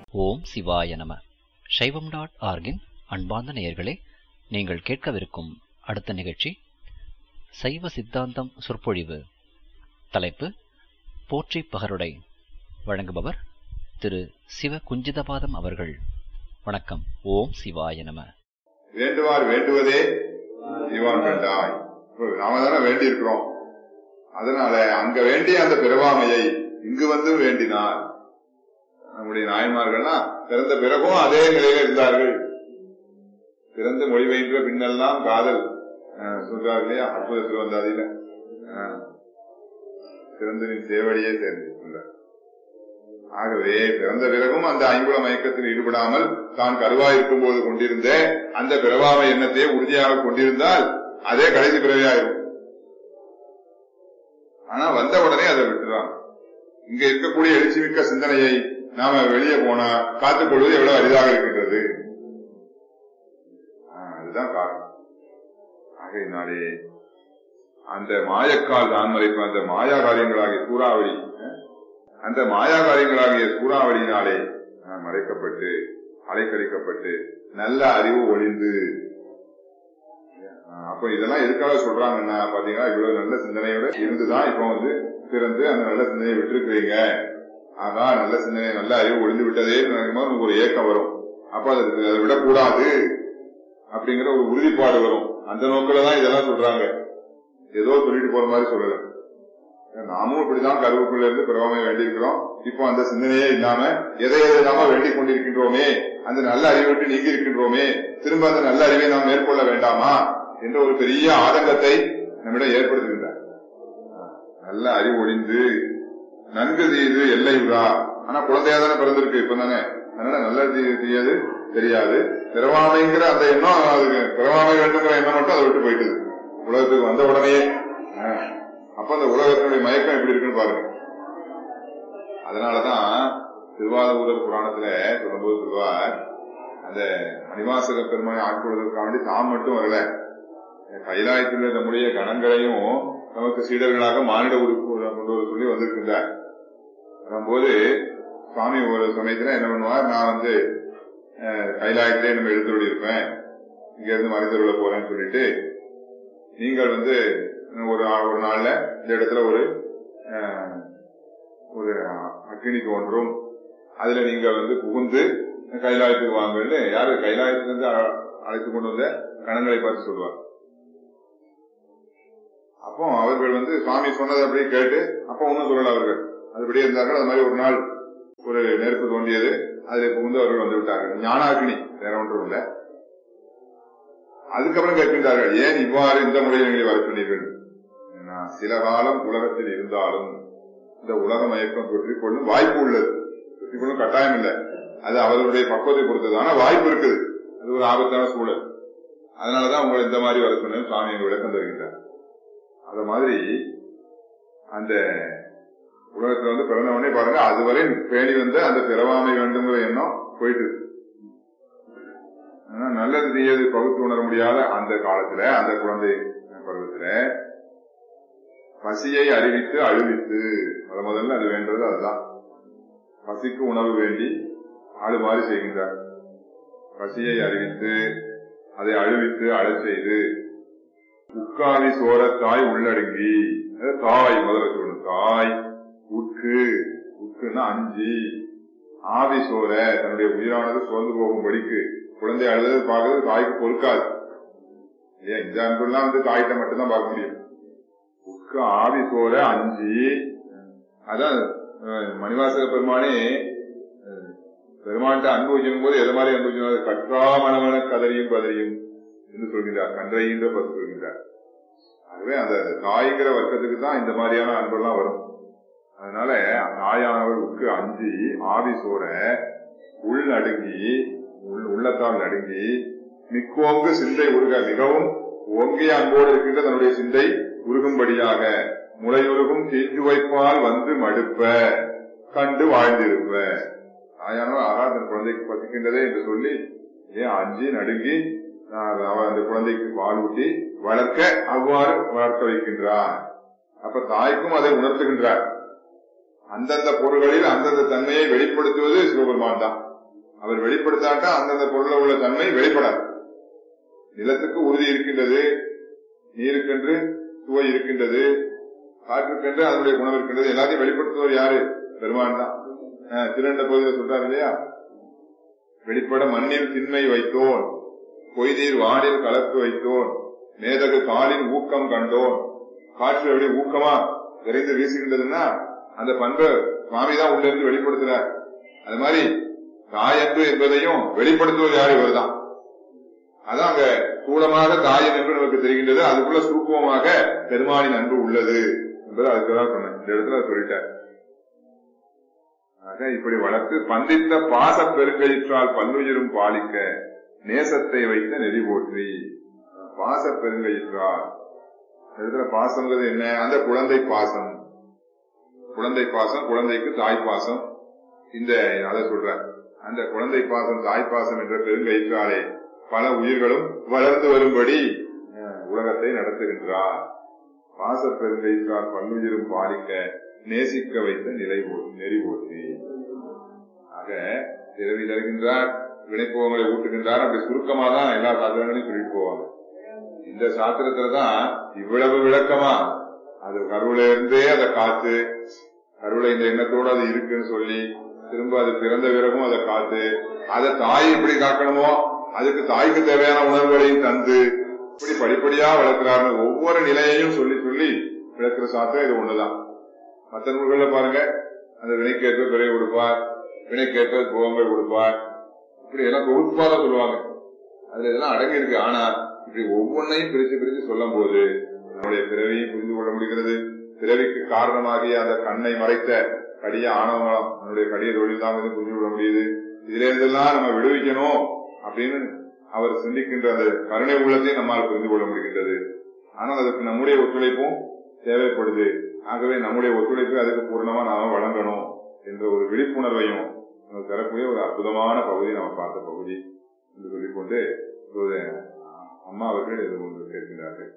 ஓம் சிவாய நம சைவம் டாட் ஆர்கின் அன்பார்ந்த நேயர்களே நீங்கள் கேட்கவிருக்கும் அடுத்த நிகழ்ச்சி சைவ சித்தாந்தம் சொற்பொழிவு தலைப்பு போற்றி பகருடை வழங்குபவர் திரு சிவ குஞ்சிதபாதம் அவர்கள் வணக்கம் ஓம் சிவாய நம வேண்டுவார் வேண்டுவதே இவான் கண்டாய் இப்ப நாம தானே வேண்டி இருக்கிறோம் அதனால அங்க வேண்டிய அந்த பிறவாமையை இங்கு வந்து வேண்டினார் நம்முடைய நாயன்மார்கள்லாம் பிறந்த பிறகும் அதே நிலையில இருந்தார்கள் பிறந்து மொழி பயின்ற பின்னெல்லாம் காதல் அஹ், சொல்றார் இல்லையா அற்புத திருவந்தாதியில அஹ், பிறந்து நின் சேவடியே சேர்ந்து சொல்றார். ஆகவே பிறந்த பிறகும் அந்த ஐங்குல மயக்கத்தில் ஈடுபடாமல் தான் கருவாயிருக்கும் போது கொண்டிருந்த அந்த பிறவாமை எண்ணத்தை உறுதியாக கொண்டிருந்தால் அதே கடைசி பிறவியாயிரும் ஆனா வந்த உடனே அதை விட்டுறான் இங்க இருக்கக்கூடிய எழுச்சிமிக்க சிந்தனையை நாம வெளியே போனா காத்துக் கொள்வது எவ்வளவு அரிதாக இருக்கின்றது ஆ, அதுதான் காரணம் ஆகையினாலே அந்த மாயக்கால் தான் மறைப்பு அந்த மாயா காரியங்களாகிய சூறாவளி அஹ், அந்த மாயா காரியங்களாகிய சூறாவளியினாலே அஹ், மறைக்கப்பட்டு அலைக்கழிக்கப்பட்டு நல்ல அறிவு ஒளிந்து அஹ், அப்ப இதெல்லாம் எதுக்காக சொல்றாங்கன்னா பாத்தீங்கன்னா இவ்வளவு நல்ல சிந்தனையோட இருந்துதான் இப்ப வந்து பிறந்து அந்த நல்ல சிந்தனையை விட்டுருக்கிறீங்க ஆகா நல்ல சிந்தனை நல்ல அறிவு ஒளிந்து விட்டதே நமக்கு ஒரு ஏக்கம் வரும் அப்ப அதை அதை விடக்கூடாது அப்படிங்கிற ஒரு உறுதிப்பாடு வரும் அந்த நோக்கில தான் இதெல்லாம் சொல்றாங்க ஏதோ சொல்லிட்டு போற மாதிரி சொல்லல நாமும் இப்படிதான் கருவுக்குள்ள இருந்து பிறவாமை வேண்டியிருக்கிறோம் இப்போ அந்த சிந்தனையே இல்லாம எதை எதை நாம வேண்டிக் கொண்டிருக்கின்றோமே அந்த நல்ல அறிவை விட்டு நீங்கி இருக்கின்றோமே திரும்ப அந்த நல்ல அறிவை நாம் மேற்கொள்ள வேண்டாமா என்ற ஒரு பெரிய ஆதங்கத்தை நம்மிடம் ஏற்படுத்துகின்றார் நல்ல அறிவு ஒளிந்து நன்கு தீது எல்லை விழா ஆனா குழந்தையா தானே பிறந்திருக்கு இப்ப தானே அதனால நல்ல தீ- தீயது தெரியாது பிறவாமைங்கிற அந்த எண்ணம் அதுக்கு பிறவாமை வேண்டுங்கிற எண்ணம் மட்டும் அதை விட்டு போயிட்டுது உலகத்துக்கு வந்த உடனேயே ஆ. அப்ப அந்த உலகத்தினுடைய மயக்கம் எப்படி இருக்குன்னு பாருங்க அதனாலதான் திருவாரூரர் புராணத்துல சொல்லும்போது சொல்லுவார் அந்த மணிவாசக பெருமானை ஆட்கொள்வதற்காக வேண்டி தாம் மட்டும் வரல கைலாயத்தில் உள்ள நம்முடைய கணங்களையும் நமக்கு சீடர்களாக மானிட உறுப்பு கொண்டு வர சொல்லி வந்திருக்கின்றார் வரும்போது சுவாமி ஒரு சமயத்துல என்ன பண்ணுவார் நான் வந்து அஹ், கைலாயத்திலே நம்ம எழுந்தருளி இருப்பேன் இங்க இருந்து மறைந்தருள போறேன்னு சொல்லிட்டு நீங்கள் வந்து ஒரு நா- ஒரு நாள்ல இந்த இடத்துல ஒரு அஹ், ஒரு அக்னி தோன்றும் அதுல நீங்க வந்து புகுந்து கைலாயத்துக்கு வாங்கன்னு யாரு கைலாயத்திலிருந்து அ- அழைத்து கொண்டு வந்த கணங்களை பார்த்து சொல்லுவார் அப்போ அவர்கள் வந்து சுவாமி சொன்னதை அப்படியே கேட்டு அப்போ ஒன்றும் சொல்லல அவர்கள் அதுபடியே இருந்தார்கள் அது மாதிரி ஒரு நாள் ஒரு நெருப்பு தோண்டியது அதில் புகுந்து அவர்கள் வந்து விட்டார்கள் ஞானாகினி வேற ஒன்றும் இல்லை அதுக்கப்புறம் கேட்கின்றார்கள் ஏன் இவ்வாறு இந்த முறையில் எங்களை வர சொன்னீர்கள் நான் சில காலம் உலகத்தில் இருந்தாலும் இந்த உலக மயக்கம் தொற்றிக்கொள்ளும் வாய்ப்பு உள்ளது தொற்றிக்கொள்ளும் கட்டாயம் இல்லை அது அவர்களுடைய பக்குவத்தை பொறுத்தது ஆனா வாய்ப்பு இருக்குது அது ஒரு ஆபத்தான சூழல் அதனாலதான் உங்களை இந்த மாதிரி வர சொன்னேன் சுவாமி எங்க விளக்கம் தருகின்றார் அத மாதிரி அந்த உலகத்துல வந்து பிறந்த உடனே பாருங்க அதுவரை பேணி வந்த அந்த பிறவாமை வேண்டுங்கிற எண்ணம் போயிட்டு இருக்கு. ஆனா நல்லது தீயது பகுத்து உணர முடியாத அந்த காலத்துல அந்த குழந்தை பருவத்துல பசியை அறிவித்து அழுவித்து முத முதல்ல அது வேண்டது அதுதான் பசிக்கு உணவு வேண்டி ஆடு மாறி செய்கின்றார் பசியை அறிவித்து அதை அழுவித்து அழச் செய்து உட்காவி சோர தாய் உள்ளடங்கி அதாவது தாய் முதல்ல சொல்லணும் தாய் உட்கு உட்குன்னா அஞ்சி ஆவி சோர தன்னுடைய உயிரானது சோர்ந்து போகும்படிக்கு குழந்தை அழுது பார்க்கறது தாய்க்கு பொறுக்காது இல்லையா இந்த அன்புலாம் வந்து தாய்கிட்ட மட்டும்தான் பார்க்க முடியும் உட்கு ஆவி சோர அஞ்சி அதான் அஹ், மணிவாசக பெருமானே அஹ், பெருமான்கிட்ட அன்பு வைக்கும் போது எதை மாதிரி அன்பு வைக்கணும் கற்றா மனமன கதறியும் பதறியும் என்று சொல்கின்றார் கன்றையின்ற பத்து சொல்கின்றார் ஆகவே அந்த தாய்ங்கிற வர்க்கத்துக்கு தான் இந்த மாதிரியான அன்பெல்லாம் வரும் அதனால தாயானவருக்கு அஞ்சி ஆவி சோர உள் நடுங்கி உள் உள்ளத்தால் நடுங்கி மிக்கோங்கு சிந்தை உருக மிகவும் ஓங்கிய அன்போடு இருக்கின்ற தன்னுடைய சிந்தை உருகும்படியாக முளையுருகும் தீஞ்சு வைப்பால் வந்து மடுப்ப கண்டு வாழ்ந்திருப்ப தாயானவர் ஆகா தன் குழந்தைக்கு பசிக்கின்றதே என்று சொல்லி ஏன் அஞ்சி நடுங்கி நான் அவ அந்த குழந்தைக்கு பால் ஊட்டி வளர்க்க அவ்வாறு வளர்க்க வைக்கின்றார் அப்ப தாய்க்கும் அதை உணர்த்துகின்றார் அந்தந்த பொருள்களில் அந்தந்த தன்மையை வெளிப்படுத்துவது சிவபெருமான் தான் அவர் வெளிப்படுத்தாட்டா அந்தந்த பொருள உள்ள தன்மை வெளிப்படாது நிலத்துக்கு உறுதி இருக்கின்றது நீருக்கென்று சுவை இருக்கின்றது காற்றுக்கென்று அதனுடைய குணம் இருக்கின்றது எல்லாத்தையும் வெளிப்படுத்துவர் யாரு பெருமான் தான் அஹ், திருண்ட பகுதியில் சொல்றாரு இல்லையா வெளிப்பட மண்ணில் திண்மை வைத்தோன் பொய்தீர் வானில் கலப்பு வைத்தோன் மேதகு காலின் ஊக்கம் கண்டோன் காற்று எப்படி ஊக்கமா விரைந்து வீசுகின்றதுன்னா அந்த பண்பை சுவாமி தான் உள்ள இருந்து வெளிப்படுத்துறார் அது மாதிரி தாயன்பு என்பதையும் வெளிப்படுத்துவது யார் இவர்தான் அதான் அங்க கூடமாக தாயன் என்று நமக்கு தெரிகின்றது அதுக்குள்ள சூக்குவமாக பெருமானின் அன்பு உள்ளது என்பதை அதுக்குதான் சொன்னேன் இந்த இடத்துல சொல்லிட்டார் ஆக இப்படி வளர்த்து பந்தித்த பாச பெருங்கயிற்றால் பல்லுயிரும் பாலிக்க நேசத்தை வைத்த நெறி போற்றி பாச பெருங்கயிற்றால் இந்த இடத்துல பாசம்ங்கிறது என்ன அந்த குழந்தை பாசம் குழந்தை பாசம் குழந்தைக்கு தாய் பாசம் இந்த அதை சொல்ற அந்த குழந்தை பாசம் தாய் பாசம் என்ற பெருங்கயிற்றாலே பல உயிர்களும் வளர்ந்து வரும்படி அஹ், உலகத்தை நடத்துகின்றார் பாச பெருங்கயிற்றால் பல்லுயிரும் பாலிக்க நேசிக்க வைத்த நிலை போ- நெறி போற்றி ஆக பிறவி தருகின்றார் வினைப்போகங்களை ஊட்டுகின்றார் அப்படி சுருக்கமா தான் எல்லா சாத்திரங்களையும் சொல்லிட்டு போவாங்க இந்த சாத்திரத்துல தான் இவ்வளவு விளக்கமா அது கருவில இருந்தே அதை காத்து கருவில இந்த எண்ணத்தோடு அது இருக்குன்னு சொல்லி திரும்ப அது பிறந்த பிறகும் அதை காத்து அதை தாய் எப்படி காக்கணுமோ அதுக்கு தாய்க்கு தேவையான உணர்வுகளையும் தந்து இப்படி படிப்படியா வளர்க்கிறாருன்னு ஒவ்வொரு நிலையையும் சொல்லி சொல்லி விளக்குற சாத்திரம் இது ஒண்ணுதான் மற்ற நூல்கள்ல பாருங்க அந்த வினைக்கேற்ப பிறை கொடுப்பார் வினைக்கேற்ப போகங்கள் கொடுப்பார் இப்படி எல்லாம் தொகுப்பாக சொல்லுவாங்க அதுல இதெல்லாம் அடங்கி இருக்கு ஆனா இப்படி ஒவ்வொன்னையும் பிரிச்சு பிரிச்சு சொல்லும் போது நம்முடைய பிறவியும் புரிந்து கொள்ள முடிகிறது பிறவிக்கு காரணமாகிய அந்த கண்ணை மறைத்த கடிய ஆணவம் நம்முடைய கடிய தொழில் தான் வந்து புரிந்து கொள்ள முடியுது இதுல இருந்தெல்லாம் நம்ம விடுவிக்கணும் அப்படின்னு அவர் சிந்திக்கின்ற அந்த கருணை உள்ளத்தை நம்மால் புரிந்து கொள்ள முடிகின்றது ஆனால் அதுக்கு நம்முடைய ஒத்துழைப்பும் தேவைப்படுது ஆகவே நம்முடைய ஒத்துழைப்பை அதுக்கு பூர்ணமா நாம வழங்கணும் என்ற ஒரு விழிப்புணர்வையும் நமக்கு தரக்கூடிய ஒரு அற்புதமான பகுதி நம்ம பார்த்த பகுதி என்று சொல்லிக்கொண்டு இப்போது அம்மா அவர்கள் இது ஒன்று கேட்கின்றார்கள்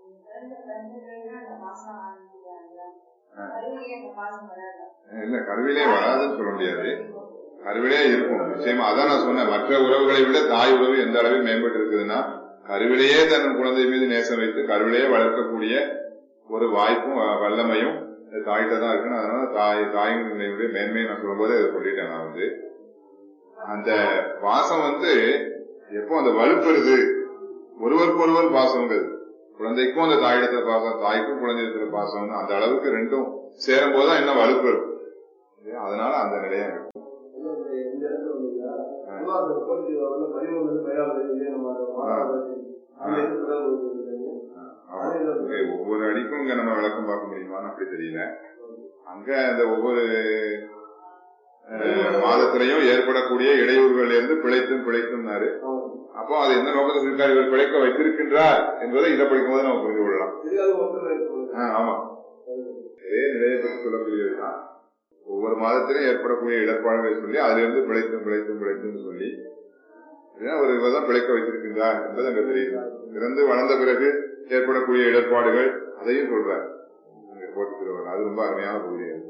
இல்ல கருவிலே வராதுன்னு சொல்ல முடியாது கருவிலே இருக்கும் நிச்சயமா அதான் நான் சொன்னேன் மற்ற உறவுகளை விட தாய் உறவு எந்த அளவில் மேம்பட்டு இருக்குதுன்னா கருவிலேயே தன் குழந்தை மீது நேசம் வைத்து கருவிலேயே வளர்க்கக்கூடிய ஒரு வாய்ப்பும் வ- வல்லமையும் இந்த தாய்கிட்ட தான் இருக்குன்னு அதனால தாய் தாயினுடைய மேன்மையை நான் சொல்லும்போது அதை சொல்லிட்டேன் நான் வந்து அந்த பாசம் வந்து எப்போ அந்த வலுப்பெறுது ஒருவருக்கு ஒருவர் பாசம்ங்கிறது குழந்தைக்கும் அந்த தாயிடத்துல பாசம் தாய்க்கும் குழந்தையிடத்துல பாசம் அந்த அளவுக்கு ரெண்டும் சேரும் போதுதான் என்ன வலுப்பெறும் இல்லையா? அதனால அந்த நிலையம் இருக்கு. இந்த இடத்துல வந்து திருவாரூர் கோயில் வந்து பதிமூணு பயாவது நம்ம மாணவர்கள் அந்த இடத்துல ஒரு ஆமா. இங்க ஒவ்வொரு அடிக்கும் இங்க நம்ம விளக்கம் பார்க்க முடியுமான்னு அப்படி தெரியல அங்க அந்த ஒவ்வொரு அஹ், மாதத்திலையும் ஏற்படக்கூடிய இடையூறுகள் இருந்து பிழைத்தும் பிழைத்தும்னாரு அப்போ அது எந்த நோக்கத்தில் இருக்கார் இவர் பிழைக்க வைத்திருக்கின்றார் என்பதை இதை படிக்கும் போது நம்ம புரிந்து கொள்ளலாம் இதுக்காக ஒருத்தர் ஆ, ஆமா இதே நிலையை பற்றி சொல்லக்கூடியதுதான் ஒவ்வொரு மாதத்திலும் ஏற்படக்கூடிய இடர்பாடுகளை சொல்லி அதிலிருந்து பிழைத்தும் பிழைத்தும் பிழைத்தும் சொல்லி இதுதான் ஒரு விதம் பிழைக்க வைத்திருக்கின்றார் என்பது அங்க தெரியுது பிறந்து வளர்ந்த பிறகு ஏற்படக்கூடிய இடர்பாடுகள் அதையும் சொல்றார் அங்க போட்டு திருவர் அது ரொம்ப அருமையான பகுதி அது.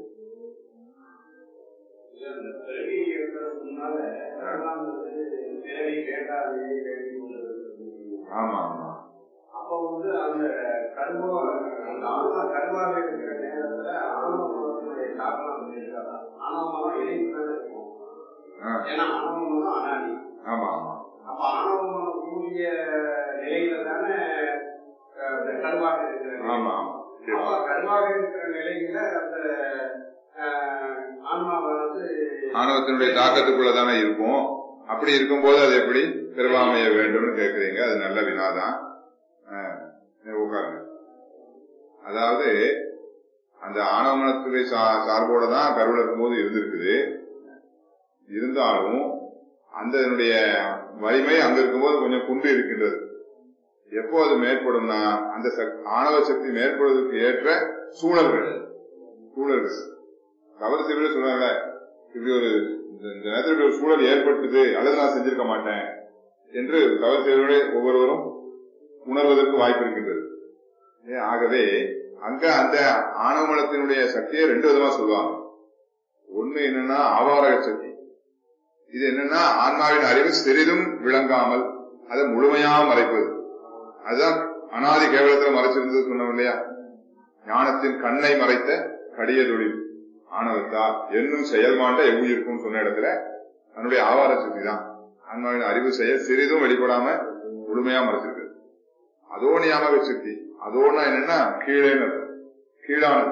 அந்த பிறவி ஏற்படுறதுக்கு முன்னால அதெல்லாம் வந்து பிறவி வேண்டாது வேண்டி கொண்டது. ஆமா ஆமா அப்போ வந்து அந்த கர்மம் அந்த ஆன்மா கர்மாக இருக்கிற நேரத்துல ஆணவனுடைய காரணம் வந்து இருக்காதா ஆணவம் இணைப்பு இருக்கும் ஆ, ஏன்னா ஆணவம் அனாதி ஆமா ஆமா அப்ப ஆணவம் கூடிய நிலையில தானே அஹ், இந்த கருவாக இருக்கிற நிலை. ஆமா ஆமா சரி. அப்ப கருவாக இருக்கிற நிலையில அந்த அஹ், ஆன்மாவை வந்து ஆணவத்தினுடைய தாக்கத்துக்குள்ளதானே இருக்கும் அப்படி இருக்கும்போது அது எப்படி பெருவாமைய வேண்டும்னு கேக்குறீங்க அது நல்ல வினாதான் ஆ, உட்காருங்க அதாவது அந்த ஆணவமனத்துடைய சா- சார்போட தான் கருவில் இருக்கும்போது இருந்திருக்குது இருந்தாலும் அந்த இதனுடைய வலிமை அங்க இருக்கும்போது கொஞ்சம் குன்று இருக்கின்றது எப்போ அது மேற்படும்னா அந்த சக்- ஆணவ சக்தி மேற்படுவதற்கு ஏற்ற சூழல்கள் சூழல்கள் தவறு செய்வது சொல்றாங்க இப்படி ஒரு இந்த- இந்த நேரத்தில் இப்படி ஒரு சூழல் ஏற்பட்டது அல்லது நான் செஞ்சிருக்க மாட்டேன் என்று தவறு செய்வதை ஒவ்வொருவரும் உணர்வதற்கு வாய்ப்பு இருக்கின்றது ஏன், ஆகவே அங்க அந்த ஆணவமலத்தினுடைய சக்தியை ரெண்டு விதமா சொல்லுவாங்க ஒண்ணு என்னன்னா ஆவாரக சக்தி இது என்னன்னா ஆன்மாவின் அறிவு சிறிதும் விளங்காமல் அதை முழுமையா மறைப்பது அதுதான் அனாதி கேவலத்துல மறைச்சிருந்தது சொன்னோம் இல்லையா ஞானத்தின் கண்ணை மறைத்த கடிய தொழில் ஆணவத்தா என்னும் செயல்மாண்ட எவ்வுயிருக்கும் சொன்ன இடத்துல தன்னுடைய ஆவார சக்தி தான் ஆன்மாவின் அறிவு செயல் சிறிதும் வெளிப்படாம முழுமையா மறைச்சிருக்கு அதோ நியாமக சக்தி அதோன்னா என்னன்னா கீழே கீழானது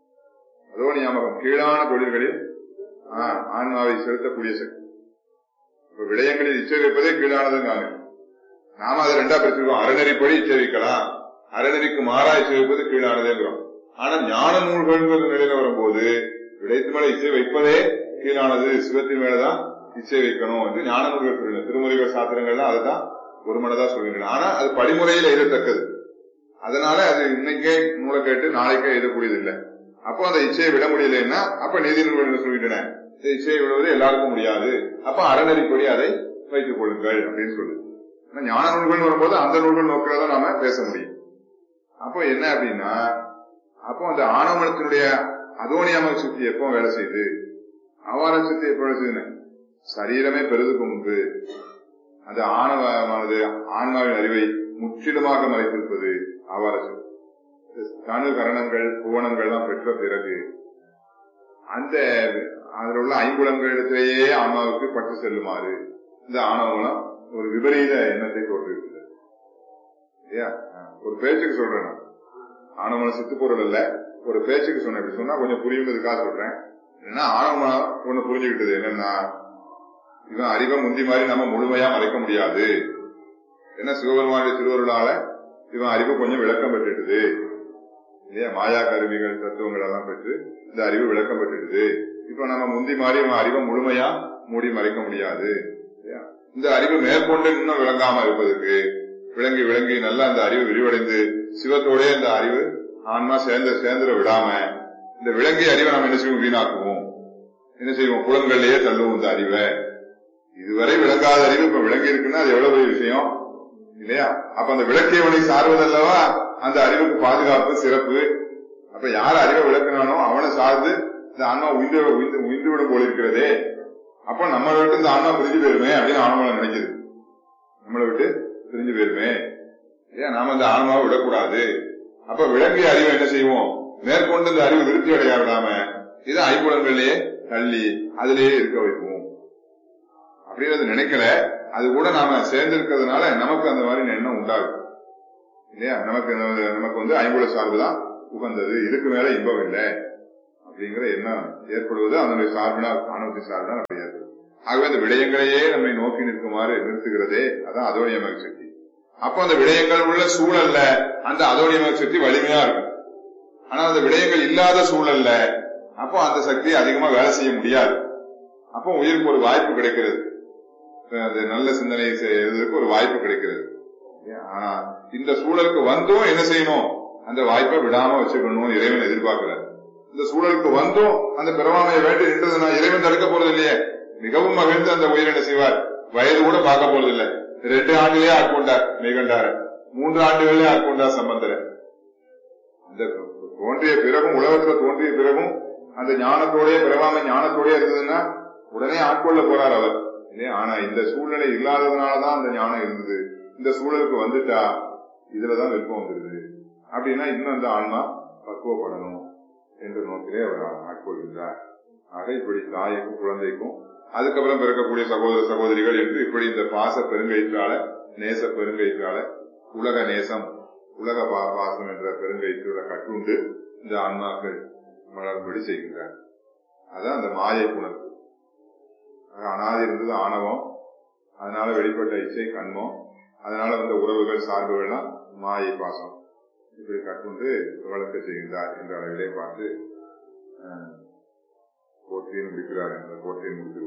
அதோ நியாமகம் கீழான தொழில்களில் ஆ, ஆன்மாவை செலுத்தக்கூடிய சக்தி இப்ப விடயங்களில் இச்சை வைப்பதே கீழானதுங்காங்க நாம அதை ரெண்டா பிரிச்சிருக்கோம் அறநெறிப்படி இச்சை வைக்கலாம் அறநெறிக்கு மாறா இச்சை வைப்பது கீழானதேங்கிறோம் ஆனா ஞான நூல்கள்ங்கிற நிலையில வரும்போது விடயத்து மேல இச்சை வைப்பதே கீழானது சிவத்தின் மேலதான் இச்சை வைக்கணும் என்று ஞான நூல்கள் சொல்லுங்க திருமுறைகள் சாத்திரங்கள்லாம் அதுதான் ஒரு மனதா சொல்லுங்க ஆனா அது படிமுறையில் எழுதத்தக்கது அதனால அது இன்னைக்கே நூலை கேட்டு நாளைக்கே எழுதக்கூடியது இல்லை அப்போ அந்த இச்சையை விட முடியலன்னா அப்ப நீதி நூல்கள் சொல்லிட்டன இந்த இச்சையை விடுவது எல்லாருக்கும் முடியாது அப்ப அறநெறிப்படி அதை வைத்துக் கொள்ளுங்கள் அப்படின்னு சொல்லுது ஆனா ஞான நூல்கள் வரும்போது அந்த நூல்கள் நோக்கிறத நாம பேச முடியும் அப்போ என்ன அப்படின்னா அப்போ அந்த ஆணவமனத்தினுடைய அதோனியாம சக்தி எப்போ வேலை செய்யுது அவார சக்தி எப்போ வேலை செய்யுதுன்னு சரீரமே பெருதுக்கு முன்பு அந்த ஆணவமானது ஆன்மாவின் அறிவை முற்றிலுமாக மறைத்திருப்பது அவார சக்தி கணு கரணங்கள் புவனங்கள்லாம் பெற்ற பிறகு அந்த அதில் உள்ள ஐம்புலங்களிடத்திலேயே ஆன்மாவுக்கு பட்டு செல்லுமாறு இந்த ஆணவம் ஒரு விபரீத எண்ணத்தை தோற்றுவிக்கிறது இல்லையா ஒரு பேச்சுக்கு சொல்றேன் நான் ஆணவம் சித்து பொருள் இல்ல ஒரு பேச்சுக்கு சொன்னேன் இப்படி சொன்னா கொஞ்சம் புரியுங்கிறதுக்காக சொல்றேன் என்னன்னா ஆணவம் ஒண்ணு புரிஞ்சுக்கிட்டது என்னன்னா இவன் அறிவை முந்தி மாதிரி நம்ம முழுமையா மறைக்க முடியாது ஏன்னா சிவபெருமானுடைய திருவருளால இவன் அறிவு கொஞ்சம் விளக்கம் பெற்றுட்டுது இல்லையா மாயா கருவிகள் தத்துவங்கள் எல்லாம் பெற்று இந்த அறிவு விளக்கம் பெற்றுடுது இப்ப நம்ம முந்தி மாதிரி இவன் அறிவை முழுமையா மூடி மறைக்க முடியாது இல்லையா? இந்த அறிவு மேற்கொண்டு இன்னும் விளங்காம இருப்பதற்கு விளங்கி விளங்கி நல்லா அந்த அறிவு விரிவடைந்து சிவத்தோடே இந்த அறிவு ஆன்மா சேர்ந்த சேர்ந்துட விடாம இந்த விளங்கிய அறிவை நம்ம என்ன செய்வோம் வீணாக்குவோம் என்ன செய்வோம் புலன்கள்லயே தள்ளுவோம் இந்த அறிவை இதுவரை விளங்காத அறிவு இப்ப விளங்கி இருக்குன்னா அது எவ்வளவு பெரிய விஷயம் இல்லையா அப்ப அந்த விளக்கியவனை சார்வதல்லவா அந்த அறிவுக்கு பாதுகாப்பு சிறப்பு அப்ப யார் அறிவை விளக்குனானோ அவனை சார்ந்து இந்த ஆன்மா உயிந்து உயிந்து உயிந்து விடும் போல இருக்கிறதே அப்ப நம்மளை விட்டு இந்த ஆன்மா பிரிஞ்சு போயிருமே அப்படின்னு ஆன்மாவை நினைக்குது நம்மளை விட்டு பிரிஞ்சு போயிருமே ஏன் நாம இந்த ஆன்மாவை விடக்கூடாது அப்ப விளங்கிய அறிவை என்ன செய்வோம் மேற்கொண்டு இந்த அறிவு விருத்தி அடைய விடாம இதை ஐம்புலன்களிலேயே தள்ளி அதிலேயே இருக்க வைப்போம் அப்படின்னு நினைக்கல அது கூட நாம சேர்ந்திருக்கிறதுனால நமக்கு அந்த மாதிரி எண்ணம் உண்டாகும் இல்லையா நமக்கு நம்ம- நமக்கு வந்து ஐம்புல சார்பு தான் உகந்தது இதுக்கு மேல இன்பம் இல்லை அப்படிங்கிற எண்ணம் ஏற்படுவது அதனுடைய சார்பினா ஆணவத்தின் சார்பினா அப்படி ஏற்படும் ஆகவே அந்த விடயங்களையே நம்மை நோக்கி நிற்குமாறு நிறுத்துகிறதே அதான் அதோனியமக சக்தி அப்போ அந்த விடயங்கள் உள்ள சூழல்ல அந்த அதோனியமக சக்தி வலிமையா இருக்கும் ஆனா அந்த விடயங்கள் இல்லாத சூழல்ல அப்போ அந்த சக்தி அதிகமா வேலை செய்ய முடியாது அப்போ உயிருக்கு ஒரு வாய்ப்பு கிடைக்கிறது அந்த நல்ல சிந்தனை செய்யறதுக்கு ஒரு வாய்ப்பு கிடைக்கிறது ஆனா இந்த சூழலுக்கு வந்தும் என்ன செய்யணும் அந்த வாய்ப்பை விடாம வச்சுக்கணும்னு இறைவன் எதிர்பார்க்கிறார் இந்த சூழலுக்கு வந்தும் அந்த பிறவாமையை வேண்டி நின்றதுனா இறைவன் தடுக்க போறது இல்லையே மிகவும் மகிழ்ந்து அந்த உயிர் என்ன செய்வார் வயது கூட பார்க்க போறது இல்ல ரெண்டு ஆண்டுலயே ஆட்கொண்டார் மெய்கண்டார மூன்று ஆண்டுகளே ஆட்கொண்டார் சம்பந்தர அந்த தோன்றிய பிறகும் உலகத்துல தோன்றிய பிறகும் அந்த ஞானத்தோடய பிறவாமை ஞானத்தோடய இருந்ததுன்னா உடனே ஆட்கொள்ள போறார் அவர் இல்லையா ஆனா இந்த சூழ்நிலை இல்லாததுனாலதான் அந்த ஞானம் இருந்தது இந்த சூழலுக்கு வந்துட்டா இதுலதான் விருப்பம் வந்துருது அப்படின்னா இன்னும் அந்த ஆன்மா பக்குவப்படணும் என்ற நோக்கிலே அவர் ஆட்கொள்கின்றார் ஆக இப்படி தாய்க்கும் குழந்தைக்கும் அதுக்கப்புறம் பிறக்கக்கூடிய சகோதர சகோதரிகள் என்று இப்படி இந்த பாச பெருங்கயிற்றால நேச பெருங்கயிற்றால உலக நேசம் உலக பா- பாசம் என்ற பெருங்கயிற்றோட கட்டுண்டு இந்த ஆன்மாக்கள் மலர்படி செய்கின்றார் அதான் அந்த மாயை உணர்வு ஆக அனாதி இருந்தது ஆணவம் அதனால வெளிப்பட்ட இச்சை கண்மம் அதனால வந்த உறவுகள் சார்புகள்லாம் மாயை பாசம் இப்படி கட்டுண்டு வளர்க்க செய்கின்றார் என்ற அளவிலே பார்த்து அஹ், போற்றியை முடிக்கிறார் என்ற போற்றியை முடிக்கிறது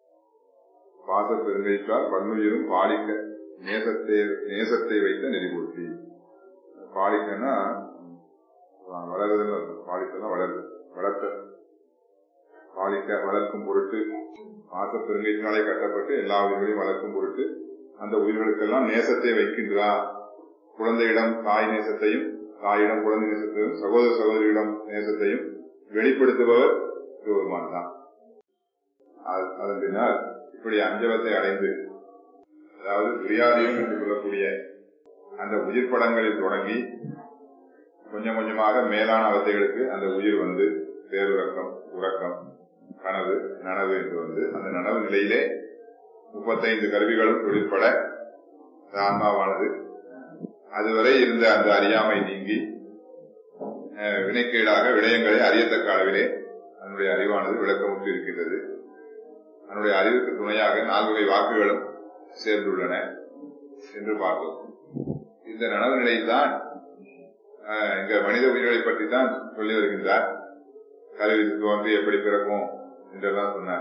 பாச பெருங்கைக்கால் பன்னுயிரும் பாலிக்க நேசத்தை நேசத்தை வைத்த நெறிபூர்த்தி பாலிக்கன்னா அஹ், வளருதுன்னு அர்த்தம். பாலிக்கன்னா வளருது வளர்த்த பாலிக்க வளர்க்கும் பொருட்டு பாச பெருங்கையினாலே கட்டப்பட்டு எல்லா உயிர்களையும் வளர்க்கும் பொருட்டு அந்த உயிர்களுக்கெல்லாம் நேசத்தை வைக்கின்றார் குழந்தையிடம் தாய் நேசத்தையும் தாயிடம் குழந்தை நேசத்தையும் சகோதர சகோதரியிடம் நேசத்தையும் வெளிப்படுத்துபவர் சிவபெருமான் தான் அது- அதன் பின்னர் இப்படி அஞ்சவத்தை அடைந்து அதாவது துரியாதீனம் என்று சொல்லக்கூடிய அந்த உயிர் படங்களில் தொடங்கி கொஞ்சம் கொஞ்சமாக மேலான அவத்தைகளுக்கு அந்த உயிர் வந்து பேருறக்கம் உறக்கம் கனவு நனவு என்று வந்து அந்த நனவு நிலையிலே முப்பத்தைந்து கருவிகளும் தொழிற்பட அந்த ஆன்மாவானது அதுவரை இருந்த அந்த அறியாமை நீங்கி அஹ், வினைக்கீடாக விடயங்களை அறியத்தக்க அளவிலே அதனுடைய அறிவானது விளக்கமுற்று இருக்கின்றது அதனுடைய அறிவுக்கு துணையாக நால்வகை வாக்குகளும் சேர்ந்துள்ளன என்று பார்த்தோம் இந்த நனவு நிலையில்தான் ஆஹ், இங்க மனித உயிர்களை பற்றி தான் சொல்லி வருகின்றார் கருவி தோன்றி எப்படி பிறக்கும் என்றெல்லாம் சொன்னார்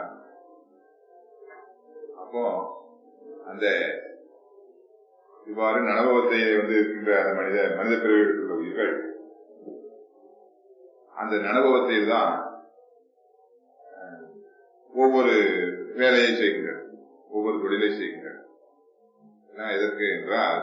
அப்போ அந்த இவ்வாறு நனவகத்தையிலே வந்து இருக்கின்ற அந்த மனித மனித பிறவி எடுத்துள்ள உயிர்கள் அந்த நனவகத்தில் தான் ஆஹ், ஒவ்வொரு வேலையை செய்கின்றன ஒவ்வொரு தொழிலை செய்கின்றன எல்லாம் எதற்கு என்றால்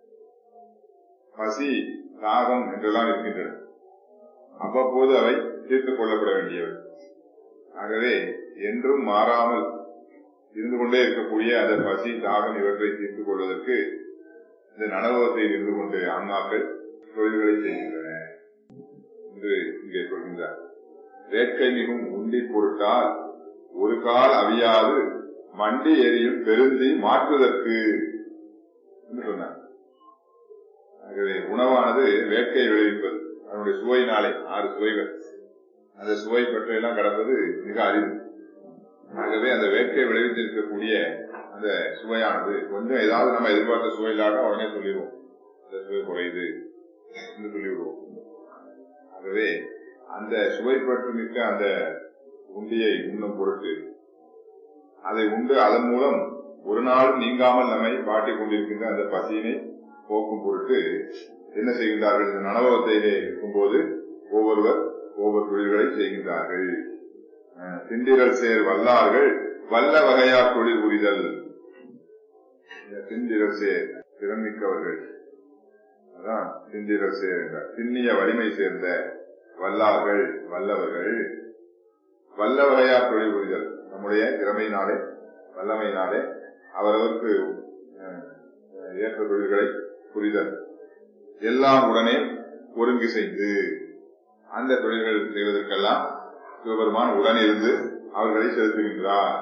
பசி தாகம் என்றெல்லாம் இருக்கின்றன அவ்வப்போது அவை தீர்த்துக் கொள்ளப்பட வேண்டியவை ஆகவே என்றும் மாறாமல் இருந்து கொண்டே இருக்கக்கூடிய அந்த பசி தாகம் இவற்றை தீர்த்துக் கொள்வதற்கு இந்த நனவகத்தில் இருந்து கொண்டு ஆன்மாக்கள் தொழில்களை செய்கின்றன என்று இங்கே சொல்கின்றார் வேட்கை மிகும் உண்டி பொருட்டால் ஒரு கால் அவியாது மண்டி எரியும் பெருந்தி மாற்றுவதற்கு என்று சொன்னார் ஆகவே உணவானது வேட்கை விளைவிப்பது அதனுடைய சுவையினாலே ஆறு சுவைகள் அந்த சுவை பற்றியெல்லாம் கடப்பது மிக அரிது ஆகவே அந்த வேட்கை விளைவித்திருக்கக்கூடிய அந்த சுவையானது கொஞ்சம் ஏதாவது நம்ம எதிர்பார்த்த சுவை இல்லாத உடனே சொல்லிடுவோம் இந்த சுவை குறையுது என்று சொல்லிவிடுவோம் ஆகவே அந்த சுவை பற்று மிக்க அந்த உண்டியை உண்ணும் பொருட்டு அதை உண்டு அதன் மூலம் ஒரு நாளும் நீங்காமல் நம்மை பாட்டிக் கொண்டிருக்கின்ற அந்த பசியினை போக்கும் பொருட்டு என்ன செய்கின்றார்கள் இந்த நனவகத்திலே இருக்கும்போது ஒவ்வொருவர் ஒவ்வொரு தொழில்களை செய்கின்றார்கள் அஹ், திண்டிரல் சேர் வல்லார்கள் வல்ல வகையார் தொழில் புரிதல் இந்த திண்டிரல் சேர் திறன்மிக்கவர்கள் அதான் திண்டிரல் சேர் என்றார் திண்ணிய வலிமை சேர்ந்த வல்லார்கள் வல்லவர்கள் வல்ல வகையார் தொழில் புரிதல் நம்முடைய திறமையினாலே வல்லமையினாலே அவரவருக்கு அஹ், ஏற்ற தொழில்களை புரிதல் எல்லாம் உடனே ஒருங்கி செய்து அந்த தொழில்கள் செய்வதற்கெல்லாம் சிவபெருமான் உடன் இருந்து அவர்களை செலுத்துகின்றார்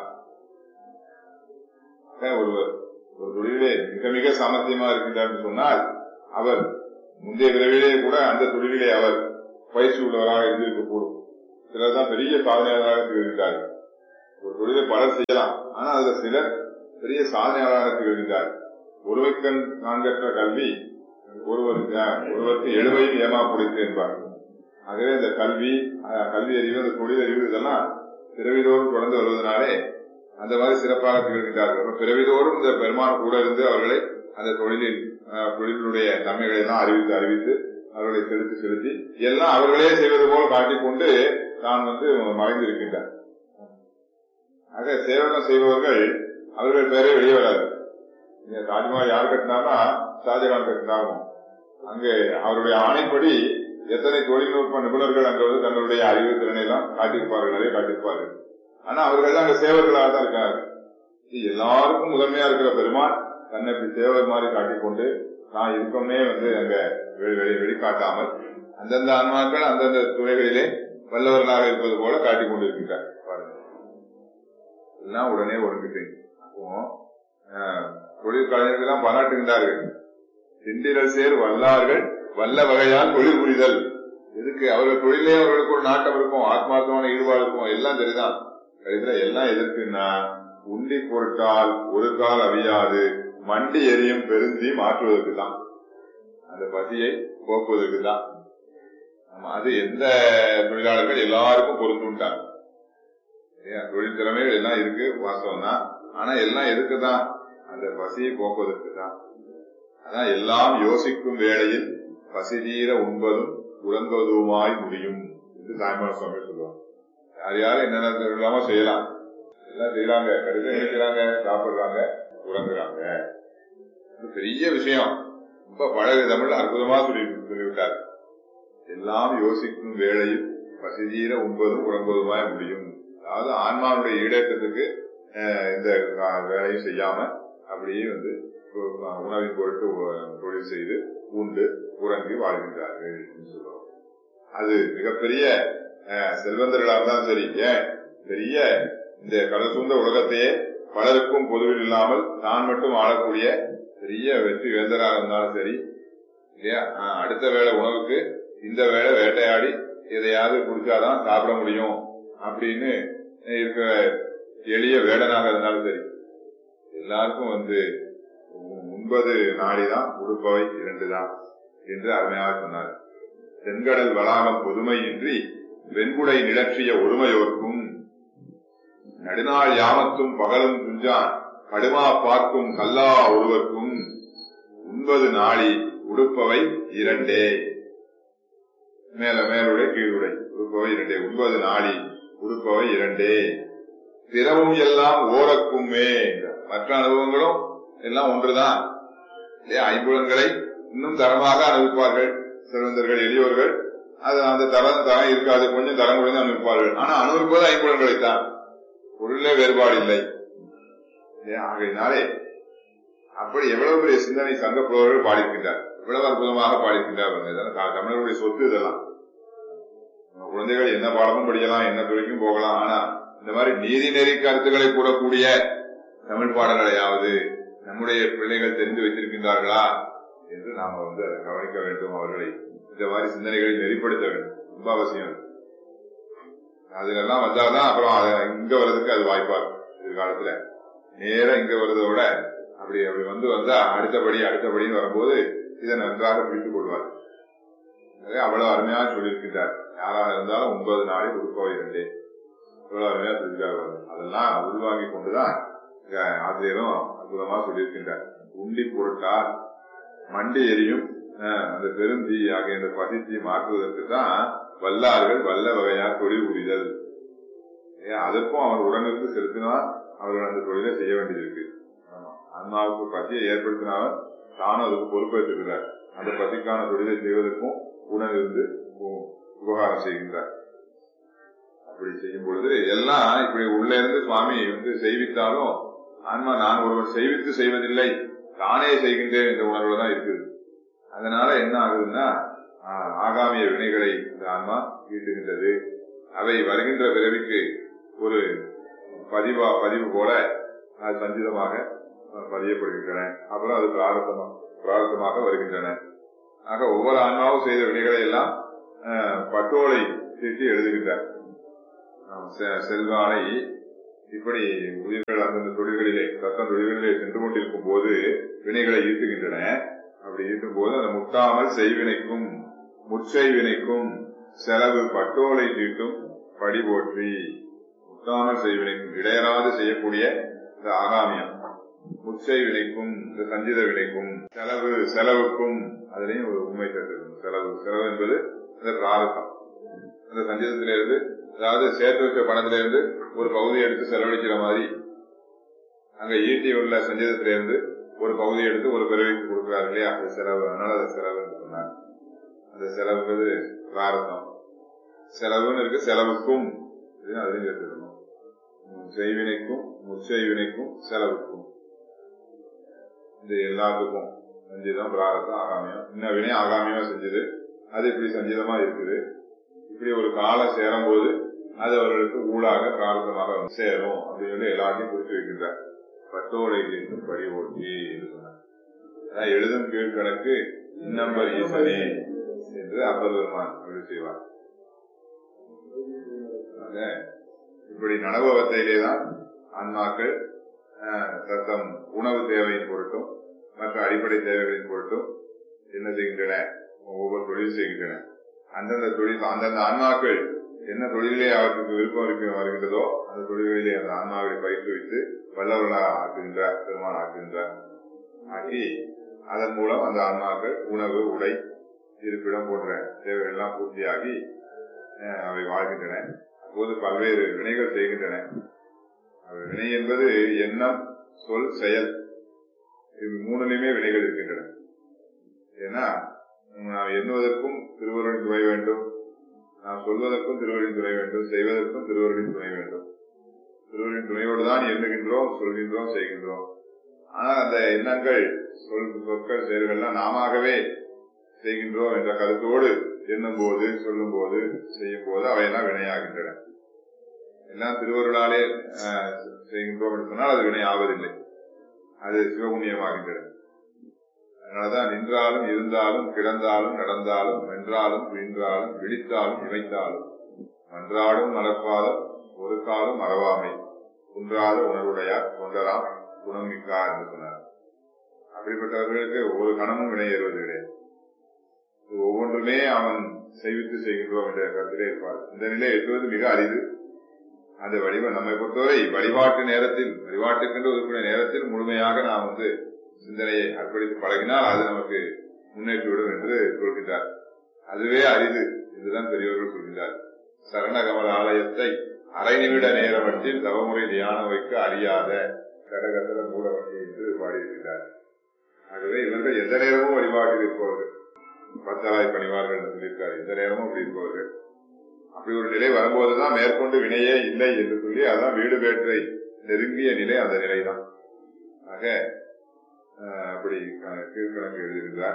அஹ் ஒருவர் ஒரு தொழிலே மிக மிக சாமர்த்தியமா இருக்கின்றார் என்று சொன்னால் அவர் முந்தைய விரைவிலே கூட அந்த தொழிலிலே அவர் பயிற்சி உள்ளவராக இருந்திருக்கக்கூடும் சிலர் தான் பெரிய சாதனையாளராக திகழ்கின்றார்கள் ஒரு தொழிலை பலர் செய்யலாம் ஆனால் அதுல சிலர் பெரிய சாதனையாளராக திகழ்கின்றார்கள் ஒருவருக்கண் நான்கற்ற கல்வி ஒருவர் ஒருவருக்கு எழுவையும் ஏமா கொடுத்து என்பார் ஆகவே இந்த கல்வி அஹ், கல்வி அறிவு அந்த தொழில் அறிவு இதெல்லாம் பிறவிதோறும் தொடர்ந்து வருவதனாலே அந்த மாதிரி சிறப்பாக திகழ்கின்றார்கள் அப்ப பிறவிதோறும் இந்த பெருமான் கூட இருந்து அவர்களை அந்த தொழிலில் அஹ், தொழிலுடைய தன்மைகளை எல்லாம் அறிவித்து அறிவித்து அவர்களை செலுத்தி செலுத்தி எல்லாம் அவர்களே செய்வது போல் காட்டிக்கொண்டு தான் வந்து மறைந்திருக்கின்றார் ஆக சேவகம் செய்பவர்கள் அவர்கள் பேரே வெளியே வராது நீங்க தாஜ்மஹால் யார் கட்டினார்னா ஷாஜகான் கட்டினாரும் அங்கே அவருடைய ஆணைப்படி எத்தனை தொழில்நுட்ப நிபுணர்கள் அங்க வந்து தங்களுடைய அறிவு திறனை எல்லாம் காட்டியிருப்பார்கள் நிறைய காட்டியிருப்பார்கள் ஆனா அவர்கள் அங்க சேவர்களாக தான் இருக்காங்க இது எல்லாருக்கும் முதன்மையா இருக்கிற பெருமான் தன்னை இப்படி சேவர் மாதிரி காட்டிக்கொண்டு நான் இருக்கோம்னே வந்து அங்க வெளி- வெளி- வெளிக்காட்டாமல் அந்தந்த ஆன்மாக்கள் அந்தந்த துறைகளிலே வல்லவர்களாக இருப்பது போல காட்டிக் கொண்டிருக்கின்றார் பாருங்க எல்லாம் உடனே ஒருங்கிட்டேன் அப்போ ஆஹ், தொழில் கலைஞர்கள் தான் பாராட்டுகின்றார்கள் திண்டிரல் சேர் வல்லார்கள் வல்ல வகையால் தொழில் புரிதல் எதுக்கு அவர்கள் தொழிலே அவர்களுக்கு ஒரு நாட்டம் இருக்கும் ஆத்மார்த்தமான ஈடுபாடு இருக்கும் எல்லாம் சரிதான் கடைசியில எல்லாம் எதற்குன்னா உண்டி பொருட்டால் ஒரு கால் அவியாது மண்டி எரியும் பெருந்தி மாற்றுவதற்கு தான் அந்த பசியை போக்குவதற்கு தான் ஆமா, அது எந்த தொழிலாளர்கள் எல்லாருக்கும் பொருந்துட்டாங்க சரியா? தொழில் திறமைகள் எல்லாம் இருக்கு வாஸ்தவம் தான் ஆனா எல்லாம் எதுக்கு தான் அந்த பசியை போக்குவதற்கு தான் அதான் எல்லாம் யோசிக்கும் வேளையில் பசி தீர உண்பதும் உறங்குவதுமாய் முடியும் என்று தாய்மான சுவாமி சொல்லுவாங்க யார் யாரும் என்னென்ன இல்லாம செய்யலாம் எல்லாம் செய்யறாங்க கடிதம் எடுக்கிறாங்க சாப்பிடுறாங்க உறங்குறாங்க இது பெரிய விஷயம் ரொம்ப பழகு தமிழ் அற்புதமா சொல்லி சொல்லிவிட்டார் எல்லாம் யோசிக்கும் வேளையில் பசிதீர உண்பதும் உறங்குவதுமாய் முடியும் அதாவது ஆன்மாவுடைய ஈடேற்றத்துக்கு அஹ், எந்த கா- வேலையும் செய்யாம அப்படியே வந்து உ- உணவின் பொருட்டு உ- தொழில் செய்து உண்டு உறங்கி வாழ்கின்றார்கள் என்று சொல்றோம் அது மிகப்பெரிய அஹ், செல்வந்தர்களா இருந்தாலும் சரி ஏன் பெரிய இந்த கடல் சூழ்ந்த உலகத்தையே பலருக்கும் பொதுவில் இல்லாமல் தான் மட்டும் ஆளக்கூடிய பெரிய வெற்றி வேந்தராக இருந்தாலும் சரி இல்லையா ஆஹ், அடுத்த வேளை உணவுக்கு இந்த வேளை வேட்டையாடி எதையாவது குடிச்சாதான் சாப்பிட முடியும் அப்படின்னு இருக்கிற எளிய வேடனாக இருந்தாலும் சரி எல்லாருக்கும் வந்து உ- உண்பது நாடிதான் உடுப்பவை இரண்டு தான் என்று அருமையாக சொன்னார் தென்கடல் வளாகம் பொதுமையின்றி வெண்குடை நிலற்றிய ஒருமையோர்க்கும் நடுநாள் யாமத்தும் பகலும் துஞ்சான் கடுமா பார்க்கும் கல்லா ஒருவர்க்கும் உண்பது நாளி உடுப்பவை இரண்டே மேல மேலுடை கீழுடை உடுப்பவை இரண்டே உண்பது நாளி உடுப்பவை இரண்டே பிறவும் எல்லாம் ஓரக்குமே என்றார். மற்ற அனுபவங்களும் எல்லாம் ஒன்றுதான் இல்லையா ஐம்புலன்களை இன்னும் தரமாக அனுபவிப்பார்கள் செல்வந்தர்கள் எளியோர்கள் அது அந்த தரம் தரம் இருக்காது கொஞ்சம் தரம் குறைந்து அனுபவிப்பார்கள் ஆனா அனுபவிப்பது ஐம்புலன்களைத்தான் பொருளே வேறுபாடு இல்லை இல்லையா? ஆகையினாலே அப்படி எவ்வளவு பெரிய சிந்தனை சங்க புலவர்கள் பாடியிருக்கின்றார் எவ்வளவு அற்புதமாக பாடியிருக்கின்றார் பாருங்க. இதெல்லாம் த- தமிழர்களுடைய சொத்து இதெல்லாம் நம்ம குழந்தைகள் என்ன பாடமும் படிக்கலாம் என்ன துறைக்கும் போகலாம் ஆனா இந்த மாதிரி நீதி நெறி கருத்துக்களை கூடக்கூடிய தமிழ் பாடங்களையாவது நம்முடைய பிள்ளைகள் தெரிந்து வைத்திருக்கின்றார்களா என்று நாம வந்து அதை கவனிக்க வேண்டும் அவர்களை இந்த மாதிரி சிந்தனைகளை நெறிப்படுத்த வேண்டும் ரொம்ப அவசியம் அது. அதுலெல்லாம் வந்தாதான் அப்புறம் அதை இங்க வர்றதுக்கு அது வாய்ப்பா இருக்கும் எதிர்காலத்துல நேரா இங்க வர்றதை விட அப்படி அப்படி வந்து வந்தா அடுத்தபடி அடுத்தபடின்னு வரும்போது இதை நன்றாக பிடித்துக் கொள்வார் எனவே அவ்வளவு அருமையாக சொல்லியிருக்கின்றார் யாராக இருந்தாலும் ஒன்பது நாளில் உருப்பவை இரண்டே இவ்வளவு அருமையா சொல்லியிருக்காரு அதெல்லாம் உள்வாங்கி கொண்டுதான் இங்க ஆசிரியரும் அற்புதமா சொல்லியிருக்கின்றார் உண்டி பொருட்டால் மண்டி எரியும் அஹ், அந்த பெருந்தீ ஆகிய இந்த பசித்தீ மாற்றுவதற்கு தான் வல்லார்கள் வல்ல வகையார் தொழில் புரிதல் ஏன் அதற்கும் அவர் உடனிருந்து செலுத்தினால் அவர்கள் அந்த தொழிலை செய்ய வேண்டியது ஆமா. அண்ணாவுக்கு பசியை ஏற்படுத்தினாலும் தானும் அதுக்கு பொறுப்பேற்றுகிறார் அந்த பசிக்கான தொழிலை செய்வதற்கும் உடன் இருந்து உ- உபகாரம் செய்கின்றார் அப்படி செய்யும் பொழுது எல்லாம் இப்படி உள்ளே இருந்து சுவாமி வந்து செய்வித்தாலும் ஆன்மா நான் ஒருவர் செய்வித்து செய்வதில்லை தானே செய்கின்றேன் என்ற உணர்வு தான் இருக்குது அதனால என்ன ஆகுதுன்னா ஆஹ், ஆகாமிய வினைகளை இந்த ஆன்மா ஈட்டுகின்றது அவை வருகின்ற பிறவிக்கு ஒரு பதிவா பதிவு போல அது சஞ்சிதமாக அஹ், பதியப்படுகின்றன அப்புறம் அது பிராரத்தமா பிராரத்தமாக வருகின்றன ஆக ஒவ்வொரு ஆன்மாவும் செய்த வினைகளை எல்லாம் அஹ், பட்டோலை தீட்டி எழுதுகின்றார் ஆம், செ- செல்வானை இப்படி உயிர்கள் அந்தந்த தொழில்களிலே ரத்தம் தொழில்களிலே சென்று கொண்டிருக்கும் போது வினைகளை ஈட்டுகின்றன அப்படி ஈட்டும் போது அந்த முட்டாமல் செய்வினைக்கும் முற்செய்வினைக்கும் செலவு பட்டோலை தீட்டும் படி போற்றி முட்டாமல் செய்வினைக்கும் இடையராது செய்யக்கூடிய இந்த ஆகாமியம் முச்சை வினைக்கும் இந்த சஞ்சித வினைக்கும் செலவு செலவுக்கும் அதுலயும் ஒரு உண்மை சேர்த்து செலவு செலவு என்பது அந்த பிராரத்தம் அந்த சஞ்சிதத்திலிருந்து அதாவது சேர்த்து வச்ச பணத்திலிருந்து ஒரு பகுதியை எடுத்து செலவழிக்கிற மாதிரி அங்க ஈட்டி உள்ள சஞ்சிதத்திலிருந்து ஒரு பகுதியை எடுத்து ஒரு பிறவிக்கு கொடுக்கிறார் இல்லையா அது செலவு அதனால அது செலவுன்னு சொன்னார் அந்த செலவுங்கிறது பிராரத்தம் செலவுன்னு இருக்கு செலவுக்கும் இது அதுலயும் சேர்த்துக்கணும் உம், செய்வினைக்கும் முச்செய்வினைக்கும் செலவுக்கும் இது எல்லாத்துக்கும் சஞ்சிதம் பிராரத்தம் ஆகாமியம் இன்ன வினை ஆகாமியமா செஞ்சது அது இப்படி சஞ்சிதமா இருக்குது இப்படி ஒரு காலம் சேரும் போது அது அவர்களுக்கு ஊடாக பிரார்த்தமாக வந்து சேரும் அப்படின்னு சொல்லி எல்லாத்தையும் குறித்து வைக்கின்றார் பட்டோலை தீர்க்கும் படி ஓட்டி என்று சொன்னார் அதான் எழுதும் கீழ்கணக்கு இன்னம்பர் ஈசனே என்று அப்பர் பெருமான் அப்படி செய்வார் அதனால இப்படி நனவத்தையிலே தான் ஆன்மாக்கள் ஆஹ், தத்தம் உணவு தேவையின் பொருட்டும் மற்ற அடிப்படை தேவைகளின் பொருட்டும் என்ன செய்கின்றன ஒவ்வொரு தொழில் செய்கின்றன அந்தந்த தொழில் அந்தந்த ஆன்மாக்கள் என்ன தொழிலே அவற்றுக்கு விருப்பம் இருக்க வருகின்றதோ அந்த தொழில்களிலே அந்த ஆன்மாவை பயிற்றுவித்து வல்லவர்களாக ஆக்குகின்றார் பெருமான் ஆக்குகின்றார் ஆக்கி அதன் மூலம் அந்த ஆன்மாக்கள் உணவு உடை இருப்பிடம் போன்ற தேவைகள் எல்லாம் பூர்த்தியாகி அஹ், அவை வாழ்கின்றன அப்போது பல்வேறு வினைகள் செய்கின்றன அவை வினை என்பது எண்ணம் சொல் செயல் இது மூணுலையுமே வினைகள் இருக்கின்றன ஏன்னா நாம் எண்ணுவதற்கும் திருவருளின் துணை வேண்டும் நாம் சொல்வதற்கும் திருவருளின் துணை வேண்டும் செய்வதற்கும் திருவருளின் துணை வேண்டும் திருவருளின் துணையோடு தான் எண்ணுகின்றோம் சொல்கின்றோம் செய்கின்றோம் ஆனா அந்த எண்ணங்கள் சொல் சொற்கள் செயல்கள்லாம் நாமவே செய்கின்றோம் என்ற கருத்தோடு எண்ணும் போது சொல்லும் போது செய்யும் போது அவையெல்லாம் வினையாகின்றன எல்லாம் திருவருளாலே ஆஹ், செய்கின்றோம் என்று சொன்னால் அது வினை ஆவதில்லை அது சிவபுண்ணியமாகின்றன அதனாலதான் நின்றாலும் இருந்தாலும் கிடந்தாலும் நடந்தாலும் வென்றாலும் வீழ்ந்தாலும் விழித்தாலும் இமைத்தாலும் மன்றாடும் மலர்பாதம் ஒரு காலம் மறவாமை குன்றாத உணர்வுடையார் கொண்டராம் குணம் மிக்கார் என்று சொன்னார் அப்படிப்பட்டவர்களுக்கு ஒரு கணமும் வினை ஏறுவது கிடையாது இது ஒவ்வொன்றுமே அவன் செய்வித்து செய்கின்றோம் என்ற கருத்திலே இருப்பார் இந்த நிலை எட்டுவது மிக அரிது அந்த வழிப நம்மை பொறுத்தவரை வழிபாட்டு நேரத்தில் வழிபாட்டுக்கென்று ஒதுக்கிற நேரத்தில் முழுமையாக நாம் வந்து சிந்தனையை அர்ப்பணித்து பழகினால் அது நமக்கு முன்னேற்றிவிடும் என்று சொல்கின்றார் அதுவே அரிது இதுதான் பெரியவர்கள் சொல்கின்றார் சரணகமல ஆலயத்தை அரை நிமிட நேரமட்டில் தவமுறை தியானம் வைக்க அறியாத கடகசர மூலவட்டி என்று பாடியிருக்கிறார் ஆகவே இவர்கள் எந்த நேரமும் வழிபாட்டில் இருப்பவர்கள் பத்தலாய் பணிவார்கள் என்று சொல்லியிருக்கார் எந்த நேரமும் அப்படி இருப்பவர்கள் அப்படி ஒரு நிலை வரும்போதுதான் மேற்கொண்டு வினையே இல்லை என்று சொல்லி அதான் வீடு வேற்றை நெருங்கிய நிலை அந்த நிலைதான் ஆக அஹ், அப்படி க- கீழ்கணக்கு எழுதுகின்றார்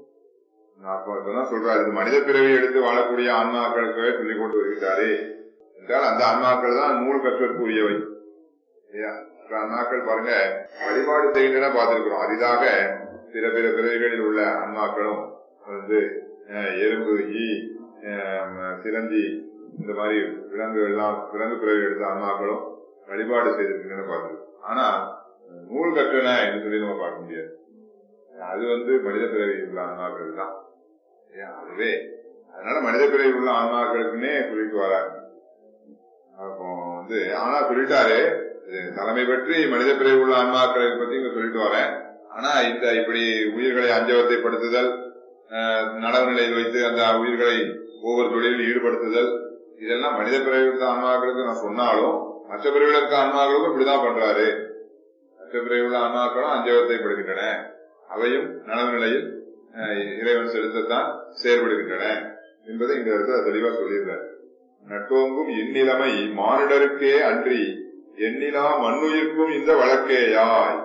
அப்ப இப்பதான் சொல்றாரு இது மனித பிறவி எடுத்து வாழக்கூடிய ஆன்மாக்களுக்கே சொல்லிக் கொண்டு வருகின்றாரே என்றால் அந்த ஆன்மாக்கள் தான் நூல் கற்றற்குரியவை இல்லையா? மற்ற ஆன்மாக்கள் பாருங்க வழிபாடு செய்கின்றன பார்த்திருக்கிறோம் அரிதாக பிற பிற பிறவிகளில் உள்ள ஆன்மாக்களும் வந்து அஹ், எறும்பு ஈ அஹ், சிலந்தி இந்த மாதிரி விலங்குகள் எல்லாம் விலங்கு பிறவி எடுத்த ஆன்மாக்களும் வழிபாடு செய்திருக்கின்றன பார்த்திருக்கோம் ஆனா நூல் கற்றன என்று சொல்லி நம்ம பார்க்க முடியாது அது வந்து மனித பிறவி உள்ள ஆன்மாக்கள் தான் இல்லையா? அதுவே அதனால மனித பிறவி உள்ள ஆன்மாக்களுக்குன்னே சொல்லிட்டு வராங்க அப்போ வந்து ஆனா சொல்லிட்டாரு இது தலைமை பற்றி மனித பிறவி உள்ள ஆன்மாக்களை பத்தி இங்க சொல்லிட்டு வரேன் ஆனா இந்த இப்படி உயிர்களை அஞ்சவத்தைப்படுத்துதல் அஹ், நடவு நிலையில் வைத்து அந்த உயிர்களை ஒவ்வொரு தொழிலில் ஈடுபடுத்துதல் இதெல்லாம் மனித பிறவி உள்ள ஆன்மாக்களுக்கு நான் சொன்னாலும் மற்ற பிறவில இருக்க ஆன்மாக்களுக்கும் இப்படிதான் பண்றாரு மற்ற பிறவி உள்ள ஆன்மாக்களும் அஞ்சவத்தைப்படுகின்றன அவையும் நனவு நிலையில் அஹ், இறைவன் செலுத்தத்தான் செயல்படுகின்றன என்பதை இந்த இடத்துல தெளிவா சொல்லியிருந்தார் நட்டோங்கும் இந்நிலைமை மானிடருக்கே அன்றி எண்ணிலா மண்ணுயிர்க்கும் இந்த வழக்கேயாய்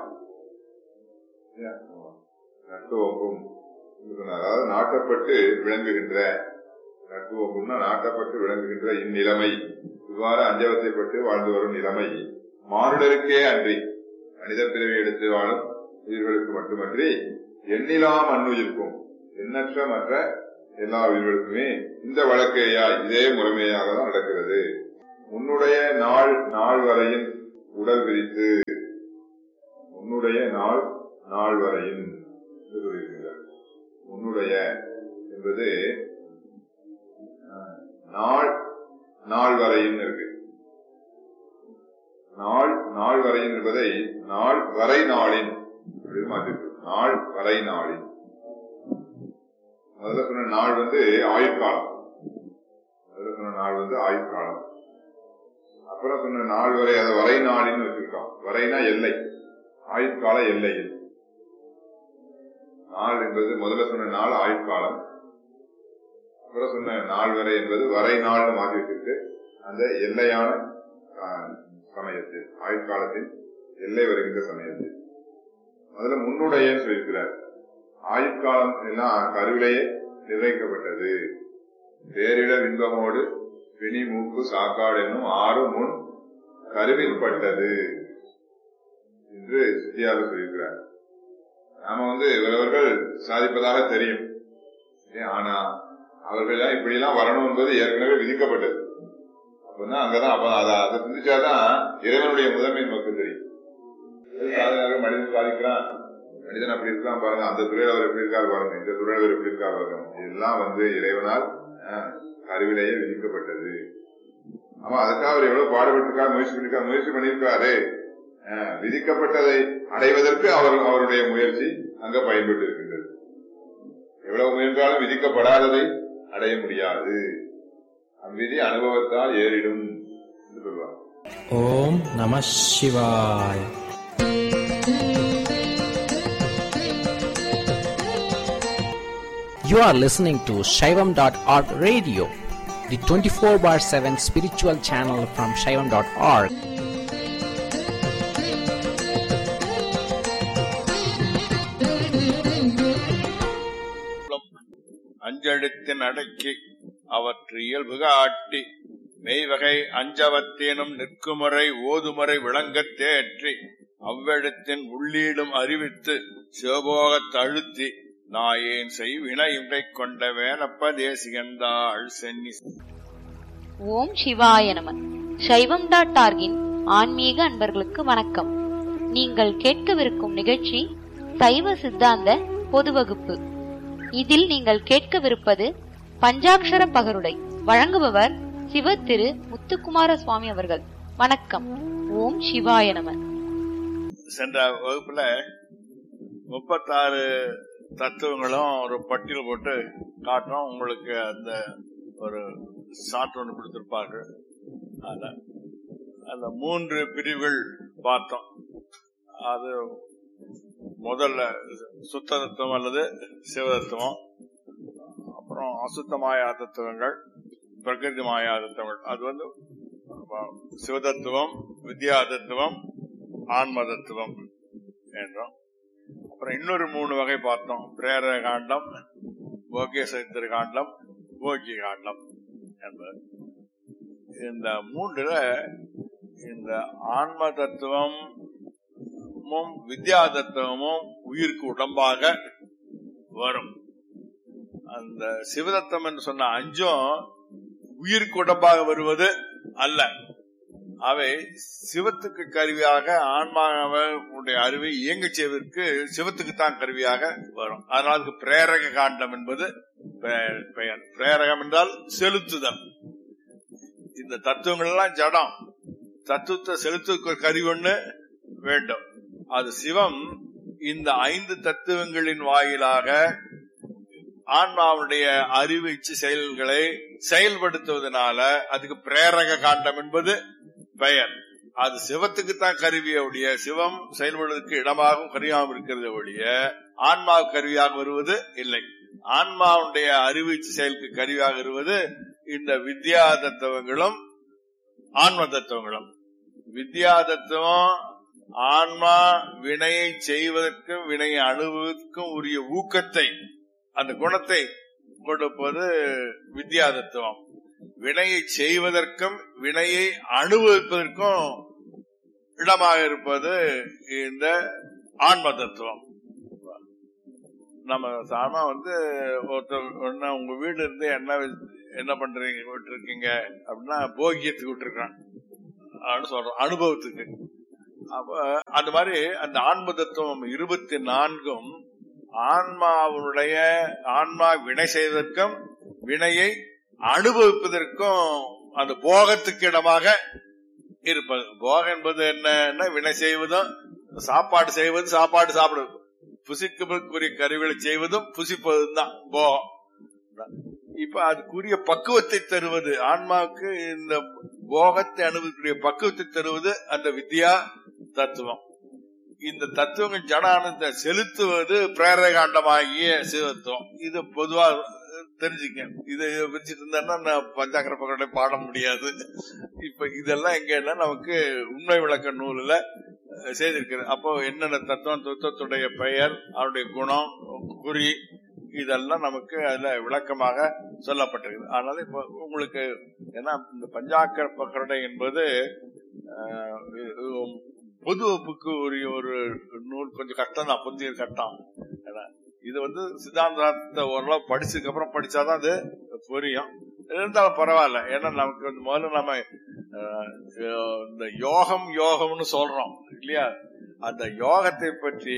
நட்டோங்கும் என்று சொன்னார். அதாவது நாட்டப்பட்டு விளங்குகின்ற நட்டுவோங்கும்னா நாட்டப்பட்டு விளங்குகின்ற இந்நிலைமை இவ்வாறு அஞ்சவத்தைப்பட்டு வாழ்ந்து வரும் நிலைமை மானுடருக்கே அன்றி மனித பிறவி எடுத்து வாழும் உயிர்களுக்கு மட்டுமன்றி எண்ணிலா மண்ணுயிர்க்கும் எண்ணற்ற மற்ற எல்லா உயிர்களுக்குமே இந்த வழக்கையா இதே முறைமையாக தான் நடக்கிறது உன்னுடைய நாள் நாள் வரையின் உடல் விரித்து உன்னுடைய நாள் நாள் வரையின் என்று சொல்லியிருக்கிறார் உன்னுடைய என்பது அஹ், நாள் நாள் வரையின் இருக்கு நாள் நாள் வரையின் என்பதை நாள் வரை நாளின் அப்படின்னு மாற்றிருக்கு நாள் வரை நாளின் முதல்ல சொன்ன நாள் வந்து ஆயுட்காலம் முதல்ல சொன்ன நாள் வந்து ஆயுட்காலம் அப்புறம் சொன்ன நாள் வரை அதை வரை நாளின்னு வச்சிருக்கோம் வரைனா எல்லை ஆயுட்கால எல்லையில் நாள் என்பது முதல்ல சொன்ன நாள் ஆயுட்காலம் அப்புறம் சொன்ன நாள் வரை என்பது வரை நாள்னு மாற்றி வச்சிருக்கு அந்த எல்லையான ஆஹ், சமயத்தில் ஆயுட்காலத்தின் எல்லை வருகின்ற சமயத்தில் முதல்ல முன்னுடையன்னு சொல்லியிருக்கிறார் ஆயுட்காலம் எல்லாம் கருவிலேயே நிர்ணயிக்கப்பட்டது பேரிட வின்பமோடு பிணி மூக்கு சாக்காடு என்னும் ஆறு முன் கருவில் பட்டது என்று சித்தியார் சொல்லியிருக்கிறார் நாம வந்து இவரவர்கள் சாதிப்பதாக தெரியும் ஏன், ஆனா அவர்கள் இப்படி எல்லாம் வரணும் என்பது ஏற்கனவே விதிக்கப்பட்டது அப்பதான் அங்கதான் அப்ப அதை அதை சிந்திச்சாதான் இறைவனுடைய முதன்மை நமக்கு தெரியும் சாதனையாக மனிதன் சாதிக்கிறான் மனிதன் அப்படி இருக்கான் பாருங்க அந்த துறையில் அவர் எப்படி இருக்காரு பாருங்க இந்த துறையில் அவர் எப்படி இருக்காரு பாருங்க இதெல்லாம் வந்து இறைவனால் அஹ், கருவிலேயே விதிக்கப்பட்டது ஆமா அதுக்காக அவர் எவ்வளவு பாடுபட்டிருக்காரு முயற்சி பண்ணிருக்காரு முயற்சி பண்ணியிருக்காரு அஹ், விதிக்கப்பட்டதை அடைவதற்கு அவர் அவருடைய முயற்சி அங்க பயன்பட்டு இருக்கின்றது எவ்வளவு முயன்றாலும் விதிக்கப்படாததை அடைய முடியாது அவ்விதி அனுபவத்தால் ஏறிடும் என்று சொல்லுவார் ஓம் நம சிவாய் You are listening to Shaivam.org radio, the 24 bar 7 spiritual channel from Shaivam.org. அஞ்செழுத்தின் அடக்கி அவற்று இயல்பு காட்டி மெய்வகை அஞ்சவத்தேனும் நிற்குமுறை ஓதுமுறை விளங்கத் தேற்றி அவ்வெழுத்தின் உள்ளீடும் அறிவித்து சிவபோகத் அழுத்தி நாயேன் செய்வினை இன்றை கொண்ட வேலப்ப தேசிகந்தாள் சென்னி ஓம் சிவாய நம சைவம் டாட் ஆர்கின் ஆன்மீக அன்பர்களுக்கு வணக்கம் நீங்கள் கேட்கவிருக்கும் நிகழ்ச்சி சைவ சித்தாந்த பொது வகுப்பு இதில் நீங்கள் கேட்கவிருப்பது பஞ்சாக்ஷர பகருடை வழங்குபவர் சிவ திரு முத்துக்குமார சுவாமி அவர்கள் வணக்கம் ஓம் சிவாய நம சென்ற வகுப்புல முப்பத்தாறு தத்துவங்களும் ஒரு பட்டியல் போட்டு காட்டுறோம் உங்களுக்கு அந்த ஒரு சான்று ஒன்று கொடுத்திருப்பார்கள் அத அந்த மூன்று பிரிவுகள் பார்த்தோம் அது முதல்ல சுத்த தத்துவம் அல்லது சிவதத்துவம் அப்புறம் அசுத்தமாயா தத்துவங்கள் பிரகிருதி மாயா தத்துவங்கள் அது வந்து சிவதத்துவம் வித்யா தத்துவம் ஆன்ம தத்துவம் என்றோம் அப்புறம் இன்னொரு மூணு வகை பார்த்தோம் பிரேர காண்டம் போகேசத்திர காண்டம் போகி காண்டம் என்பது இந்த மூன்றுல இந்த ஆன்ம தத்துவமும் வித்யா தத்துவமும் உயிருக்கு உடம்பாக வரும் அந்த சிவதத்தம் என்று சொன்ன அஞ்சும் உயிருக்கு உடம்பாக வருவது அல்ல அவை சிவத்துக்கு கருவியாக ஆன்மாவுடைய அறிவை இயங்க செய்வதற்கு சிவத்துக்கு தான் கருவியாக வரும் அதனால அதுக்கு பிரேரக காண்டம் என்பது பெ- பெயர் பிரேரகம் என்றால் செலுத்துதல் இந்த தத்துவங்கள் எல்லாம் ஜடம் தத்துவத்தை செலுத்துவதற்கு ஒரு கருவி ஒண்ணு வேண்டும் அது சிவம் இந்த ஐந்து தத்துவங்களின் வாயிலாக ஆன்மாவுடைய அறிவிச்சு செயல்களை செயல்படுத்துவதனால அதுக்கு பிரேரக காண்டம் என்பது பெயர் அது சிவத்துக்கு தான் கருவியுடைய சிவம் செயல்படுவதற்கு இடமாகவும் கருவியாகவும் இருக்கிறது ஒழிய ஆன்மா கருவியாக வருவது இல்லை ஆன்மாவுடைய அறிவிச்சு செயலுக்கு கருவியாக வருவது இந்த வித்யா தத்துவங்களும் ஆன்ம தத்துவங்களும் வித்யா தத்துவம் ஆன்மா வினையை செய்வதற்கும் வினையை அணுவதற்கும் உரிய ஊக்கத்தை அந்த குணத்தை கொடுப்பது வித்யா தத்துவம் வினையை செய்வதற்கும் வினையை அனுபவிப்பதற்கும் இடமாக இருப்பது இந்த ஆன்ம தத்துவம் நம்ம சாமா வந்து ஒருத்தர் ஒண்ணு உங்க வீடு இருந்து என்ன வி- என்ன பண்றீங்க விட்டு இருக்கீங்க அப்படின்னா போகியத்துக்கு விட்டுருக்கான் அப்படின்னு சொல்றோம் அனுபவத்துக்கு அப்ப அந்த மாதிரி அந்த ஆன்ம தத்துவம் இருபத்தி நான்கும் ஆன்மாவுடைய ஆன்மா வினை செய்வதற்கும் வினையை அனுபவிப்பதற்கும் அந்த போகத்துக்கு இடமாக இருப்பது போகம் என்பது என்னன்னா வினை செய்வதும் சாப்பாடு செய்வது சாப்பாடு சாப்பிடுவது புசிக்கக்கூடிய கருவிகளை செய்வதும் புசிப்பதும் தான் போகம் இப்ப அதுக்குரிய பக்குவத்தை தருவது ஆன்மாவுக்கு இந்த போகத்தை அனுபவிக்கக்கூடிய பக்குவத்தை தருவது அந்த வித்யா தத்துவம் இந்த தத்துவங்கள் ஜடானந்த செலுத்துவது பிரேரகாண்டமாகிய சிவத்துவம் இது பொதுவா தெரிஞ்சுக்க இதை வச்சுட்டு இருந்தா நான் பஞ்சாக்கர பக்கத்தை பாட முடியாது இப்ப இதெல்லாம் எங்கன்னா நமக்கு உண்மை விளக்க நூலில் செய்திருக்கிறது அப்போ என்னென்ன தத்துவம் தத்துவத்துடைய பெயர் அவருடைய குணம் குறி இதெல்லாம் நமக்கு அதுல விளக்கமாக சொல்லப்பட்டிருக்குது அதனால இப்ப உங்களுக்கு ஏன்னா இந்த பஞ்சாக்கர பக்கடை என்பது ஆஹ், இது பொது வகுப்புக்கு உரிய ஒரு நூல் கொஞ்சம் கஷ்டம் தான் புதிய கஷ்டம் ஏன்னா, இது வந்து சித்தாந்தத்தை ஓரளவு படிச்சதுக்கு அப்புறம் படிச்சாதான் அது புரியும் இருந்தாலும் பரவாயில்ல ஏன்னா நமக்கு வந்து முதல்ல நம்ம ஆஹ், இந்த யோகம் யோகம்னு சொல்றோம் இல்லையா அந்த யோகத்தை பற்றி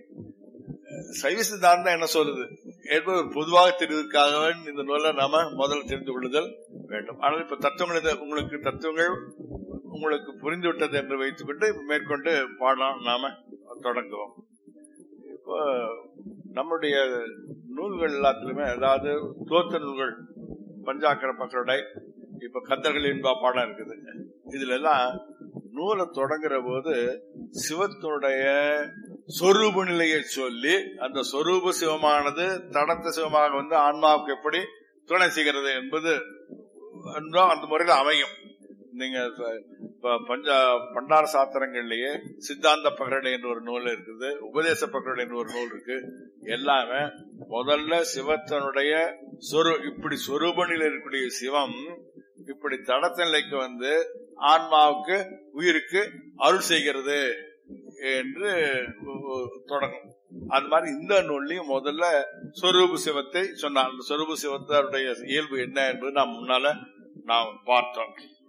சைவ சித்தாந்தம் என்ன சொல்லுது என்பது ஒரு பொதுவாக தெரிவதற்காக இந்த நூலை நாம முதல்ல தெரிந்து கொள்ளுதல் வேண்டும் ஆனால் இப்ப தத்துவங்கள் இது உங்களுக்கு தத்துவங்கள் உங்களுக்கு புரிந்து விட்டது என்று வைத்துக்கொண்டு மேற்கொண்டு பாடம் நாம தொடங்குவோம் இப்போ நம்முடைய நூல்கள் எல்லாத்திலுமே அதாவது தோத்த நூல்கள் பஞ்சாக்கர பக்கருடை இப்ப கத்தர்கள் என்பா பாடம் இருக்குது இதுல எல்லாம் நூலை தொடங்குற போது சிவத்தினுடைய சொரூப நிலையை சொல்லி அந்த சொரூப சிவமானது தடத்த சிவமாக வந்து ஆன்மாவுக்கு எப்படி துணை செய்கிறது என்பது என்றோ அந்த முறையில் அமையும் நீங்க ப- ப- பஞ்ச பண்டார சாத்திரங்கள்லயே சித்தாந்த பகரடை என்று ஒரு நூல் இருக்குது உபதேச பகரடை என்று ஒரு நூல் இருக்கு எல்லாமே முதல்ல சிவத்தனுடைய சொரு இப்படி சொரூபனில் இருக்கக்கூடிய சிவம் இப்படி தடத்த நிலைக்கு வந்து ஆன்மாவுக்கு உயிருக்கு அருள் செய்கிறது என்று உ- தொடங்கும் அது மாதிரி இந்த நூல்லையும் முதல்ல சொரூப சிவத்தை சொன்னார் அந்த சொரூப சிவத்தருடைய இயல்பு என்ன என்பது நாம் முன்னால நாம் பார்த்தோம்